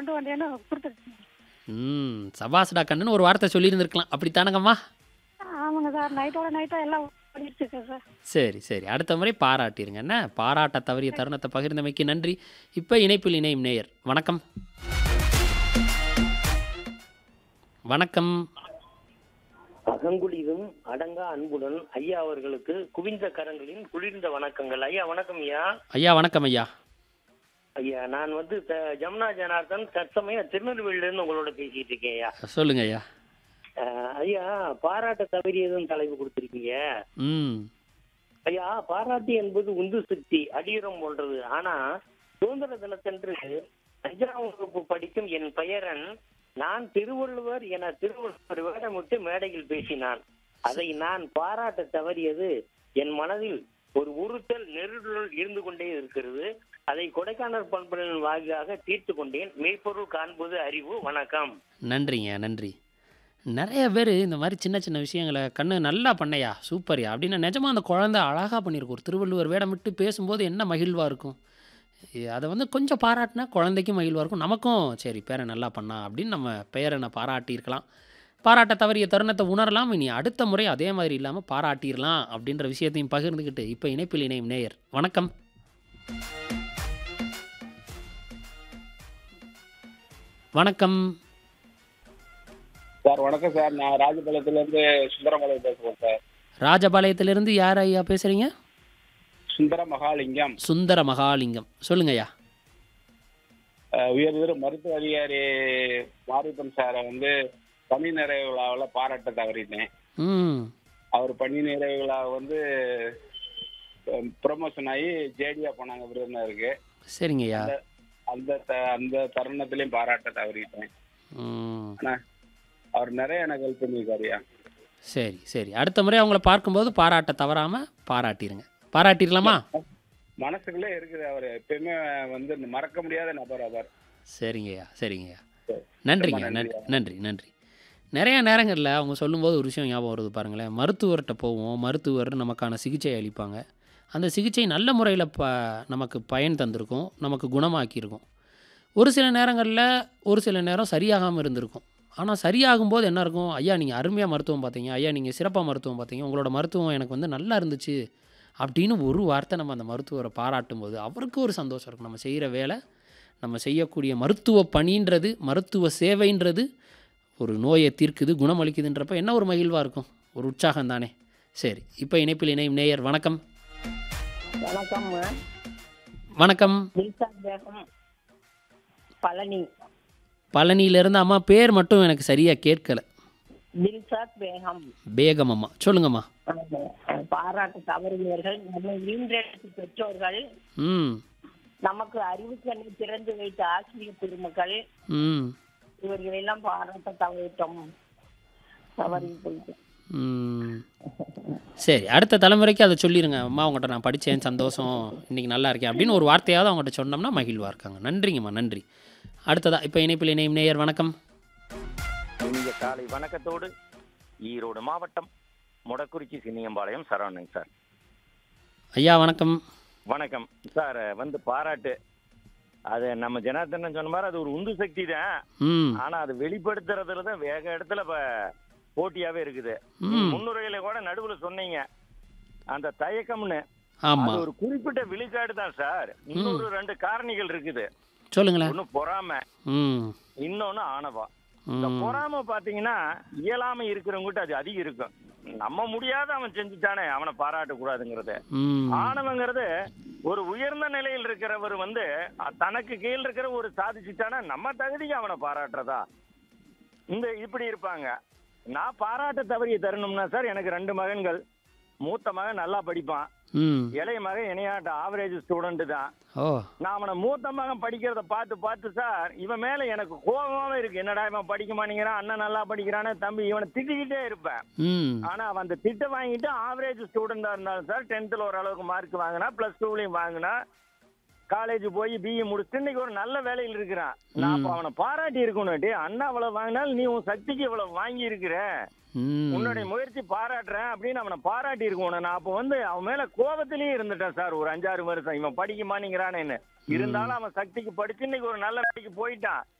கொண்டு வந்தேன்னு கொடுத்துருக்கேன் ம் சபாஸ்டா கண்ணுன்னு ஒரு வார்த்தை சொல்லியிருந்திருக்கலாம் அப்படித்தானங்கம்மா ஆமாங்க சார் நைட்டோட நைட்டாக எல்லாம் பண்ணிட்டு இருக்கேன் சார் சரி சரி அடுத்த முறை பாராட்டிருங்க என்ன பாராட்ட தவறிய தருணத்தை பகிர்ந்தமைக்கு நன்றி இப்போ இணைப்பில் இணையும் நேயர் வணக்கம் வணக்கம் அகங்குளிரும் அடங்கா அன்புடன் ஐயா அவர்களுக்கு குவிந்த கரங்களின் குளிர்ந்த வணக்கங்கள் ஐயா வணக்கம் ஐயா ஐயா வணக்கம் ஐயா ஐயா நான் வந்து த- ஜமுனா ஜனார்தன் தற்சமயம் திருநெல்வேலியில இருந்து உங்களோட பேசிட்டு இருக்கேன் ஐயா சொல்லுங்க ஐயா அஹ், ஐயா பாராட்ட தவறியதும் தலைப்பு கொடுத்திருக்கீங்க ம் ஐயா பாராட்டு என்பது உந்து சக்தி அடியுரம் போன்றது ஆனா சுதந்திர தினத்தன்று அஞ்சாம் வகுப்பு படிக்கும் என் பெயரன் நான் திருவள்ளுவர் என திருவள்ளுவர் வேடமிட்டு மேடையில் பேசினான் அதை நான் பாராட்ட தவறியது என் மனதில் ஒரு உறுத்தல் நெருடல் இருந்து கொண்டே இருக்கிறது அதை கொடைக்கானல் பண்புகளின் வாயிலாக தீர்த்து கொண்டேன் மெய்ப்பொருள் காண்பது அறிவு வணக்கம் நன்றிங்க நன்றி நிறைய பேர் இந்த மாதிரி சின்ன சின்ன விஷயங்களை கண்ணு நல்லா பண்ணையா சூப்பர்யா அப்படின்னு நிஜமாக அந்த குழந்தை அழகாக பண்ணியிருக்கும் ஒரு திருவள்ளுவர் வேடமிட்டு பேசும்போது என்ன மகிழ்வாக இருக்கும் இ- அதை வந்து கொஞ்சம் பாராட்டினா குழந்தைக்கும் மகிழ்வாக இருக்கும் நமக்கும் சரி பேரை நல்லா பண்ணா அப்படின்னு நம்ம பேரனை பாராட்டியிருக்கலாம் பாராட்ட தவறிய தருணத்தை உணரலாம் இனி அடுத்த முறை அதே மாதிரி இல்லாமல் பாராட்டிடலாம் அப்படின்ற விஷயத்தையும் பகிர்ந்துக்கிட்டு இப்போ இணைப்பில் இணையும் நேயர் வணக்கம் வணக்கம் சார் வணக்கம் சார் நான் ராஜபாளையத்துலேருந்து சுந்தரமலை பேசுகிறேன் சார் ராஜபாளையத்திலிருந்து யார் ஐயா பேசுகிறீங்க சுந்தர மகாலிங்கம் சுந்தர மகாலிங்கம் சொல்லுங்க ஐயா அஹ், உயர்திரு மருத்துவ அதிகாரி மாரிப்பன் சாரை வந்து பணி நிறைவு விழாவில் பாராட்ட தவறிட்டேன் ம் அவர் பணி நிறைவு விழா வந்து ப்ரொமோஷன் ஆகி ஜேடியா போனாங்க விருதுநருக்கு சரிங்க ஐயா அந்த த- அந்த தருணத்திலையும் பாராட்ட தவறிட்டேன் ம் ஆனால் அவர் நிறைய எனக்கு ஹெல்ப் பண்ணியிருக்காருயா சரி சரி அடுத்த முறை அவங்கள பார்க்கும்போது பாராட்ட தவறாமல் பாராட்டிடுங்க பாராட்டிடலாமா மனசுக்குள்ளே இருக்குது அவர் எப்பயுமே வந்து இந்த மறக்க முடியாத நபர் அவர் சரிங்கய்யா சரிங்கய்யா சரி. நன்றிங்க ரொம்ப நன்றி நன்றி நன்றி நிறைய நேரங்களில் அவங்க சொல்லும்போது ஒரு விஷயம் ஞாபகம் வருது பாருங்களேன் மருத்துவர்கிட்ட போவோம் மருத்துவர் நமக்கான சிகிச்சை அளிப்பாங்க அந்த சிகிச்சை நல்ல முறையில் ப நமக்கு பயன் தந்திருக்கும் நமக்கு குணமாக்கியிருக்கும் ஒரு சில நேரங்களில் ஒரு சில நேரம் சரியாகாமல் இருந்திருக்கும் ஆனால் சரியாகும்போது என்ன இருக்கும் ஐயா நீங்கள் அருமையாக மருத்துவம் பார்த்தீங்க ஐயா நீங்கள் சிறப்பாக மருத்துவம் பார்த்தீங்க உங்களோட மருத்துவம் எனக்கு வந்து நல்லா இருந்துச்சு அப்படின்னு ஒரு வார்த்தை நம்ம அந்த மருத்துவரை பாராட்டும் போது அவருக்கு ஒரு சந்தோஷம் இருக்கும் நம்ம செய்கிற வேலை நம்ம செய்யக்கூடிய மருத்துவ பணின்றது மருத்துவ சேவைன்றது ஒரு நோயை தீர்க்குது குணமளிக்குதுன்றப்ப என்ன ஒரு மகிழ்வாக இருக்கும் ஒரு உற்சாகம் தானே சரி இப்போ இணைப்பில் இணையும் நேயர் வணக்கம் வணக்கம் வணக்கம் தில்சாத் பேகம் பழனி பழனியிலேருந்து அம்மா பேர் மட்டும் எனக்கு சரியாக கேட்கல தில்சாத் பேகம் பேகம் அம்மா சொல்லுங்கம்மா அஹ் பாராட்டு தவறியவர்கள் நம்ம ஈன்றெடுத்து பெற்றோர்கள் ம் நமக்கு அறிவு கண்ணை திறந்து வைத்த ஆசிரியர் பெருமக்கள் ம் இவர்களெல்லாம் பாராட்ட தவறிட்டோம் தவறி போயிட்டு ம். சரி அடுத்த தலைமுறைக்கு அதை சொல்லிடுங்க அம்மா உங்கள்கிட்ட நான் படித்தேன் சந்தோஷம் இன்றைக்கி நல்லா இருக்கேன் அப்படின்னு ஒரு வார்த்தையாவது அவங்ககிட்ட சொன்னோம்னா மகிழ்வாக இருக்காங்க நன்றிங்கம்மா நன்றி அடுத்ததா இப்போ இணைப்பில் இணையும் நேயர் வணக்கம் இனிய காலை வணக்கத்தோடு ஈரோடு மாவட்டம் முடக்குறிச்சி சின்னியம்பாளையம் சரவணன் சார் ஐயா வணக்கம் வணக்கம் சார் வந்து பாராட்டு அது நம்ம ஜனார்தனன் சொன்ன மாதிரி அது ஒரு உந்து சக்தி தான் ம் ஆனா அது வெளிப்படுத்துறதுல தான் வேக இடத்துல இப்ப போட்டியாவே இருக்குது ம் முன்னுரையில கூட நடுவுல சொன்னீங்க அந்த தயக்கம்னு அது ஆமாம் ஒரு குறிப்பிட்ட விழுக்காடு தான் சார் இன்னொரு ரெண்டு காரணிகள் இருக்குது சொல்லுங்களேன் ஒண்ணு பொறாமை ம் இன்னொன்னு ஆணவம் இந்த ம் பொறாமை பாத்தீங்கன்னா இயலாம இருக்கிறவங்ககிட்ட அது அதிகம் இருக்கும் நம்ம முடியாத அவன் செஞ்சுட்டானே அவனை பாராட்ட கூடாதுங்கிறது ம் ஆணவங்கிறது ஒரு உயர்ந்த நிலையில் இருக்கிறவர் வந்து அ- தனக்கு கீழ் இருக்கிற ஒரு சாதிச்சுட்டானா நம்ம தகுதிக்கு அவனை பாராட்டுறதா இந்த இப்படி இருப்பாங்க நான் பாராட்ட தவறிய தரணும்னா சார் எனக்கு ரெண்டு மகன்கள் மூத்த மகன் நல்லா படிப்பான் ம் இளைய மகன் இணையாட்ட ஆவரேஜ் ஸ்டூடெண்ட் தான் ஓ நான் அவனை மூத்த மகன் படிக்கிறத பார்த்து பார்த்து சார் இவன் மேல எனக்கு கோபமாவே இருக்கு என்னடா இவன் படிக்க மாட்டேங்கிறான் அண்ணன் நல்லா படிக்கிறானே தம்பி இவனை திட்டிக்கிட்டே இருப்பேன் ம் ஆனா அவன் அந்த திட்ட வாங்கிட்டு ஆவரேஜ் ஸ்டூடெண்டா இருந்தாலும் சார் டென்த்ல ஓரளவுக்கு மார்க் வாங்கினா பிளஸ் டூலயும் வாங்கினா காலேஜ் போய் பிஇ முடிச்சுட்டு இன்னைக்கு ஒரு நல்ல வேலையில் இருக்கிறான் நான் அப்ப அவனை பாராட்டி இருக்கணும் டேய் அண்ணா இவ்வளவு வாங்கினாலும் நீ உன் சக்திக்கு இவ்வளவு வாங்கி இருக்கிற ம் உன்னுடைய முயற்சி பாராட்டுறேன் அப்படின்னு அவனை பாராட்டி இருக்கணும் நான் அப்ப வந்து அவன் மேல கோபத்திலேயே இருந்துட்டேன் சார் ஒரு அஞ்சாறு வருஷம் இவன் படிக்க மாட்டேங்கிறானேன்னு இருந்தாலும் அவன் சக்திக்கு படிச்சு இன்னைக்கு ஒரு நல்ல வேலைக்கு போயிட்டான்